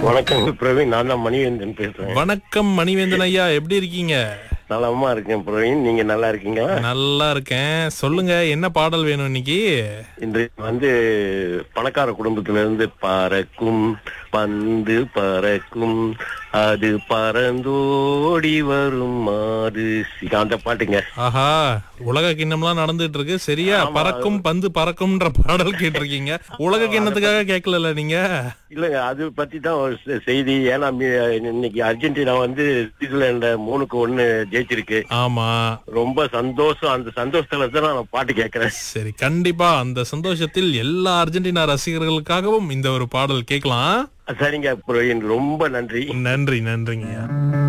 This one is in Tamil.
வணக்கம் பிரவீன் நான் தான் மணிவேந்தன் பேசுறேன் வணக்கம் மணிவேந்தன் ஐயா எப்படி இருக்கீங்க நலமா இருக்கேன் பிரவீன் நீங்க நல்லா இருக்கீங்களா நல்லா இருக்கேன் சொல்லுங்க என்ன பாடல் வேணும் இன்னைக்கு இன்று வந்து பணக்கார குடும்பத்துல இருந்து பறக்கும் பந்து பறக்கும் அது பறந்தோடி வரும் மாது சி- அந்த பாட்டுங்க ஆஹா உலக கிண்ணம்லாம் நடந்துட்டு இருக்கு சரியா பறக்கும் பந்து பறக்கும்ன்ற பாடல் கேட்டிருக்கீங்க உலக கிண்ணத்துக்காக கேட்கல நீங்க இல்லங்க அது பத்தி தான் ஒரு செ- செய்தி ஏன்னா மி- இன்னைக்கு அர்ஜென்டினா வந்து சுவிட்சர்லாண்ட மூணுக்கு ஒண்ணு ஜெயிச்சிருக்கு ஆமா ரொம்ப சந்தோஷம் அந்த சந்தோஷத்துல தான் நான் பாட்டு கேட்கறேன் சரி கண்டிப்பா அந்த சந்தோஷத்தில் எல்லா அர்ஜென்டினா ரசிகர்களுக்காகவும் இந்த ஒரு பாடல் கேட்கலாம் சரிங்க பிரவீன் ரொம்ப நன்றி நன்றி நன்றிங்க ஐயா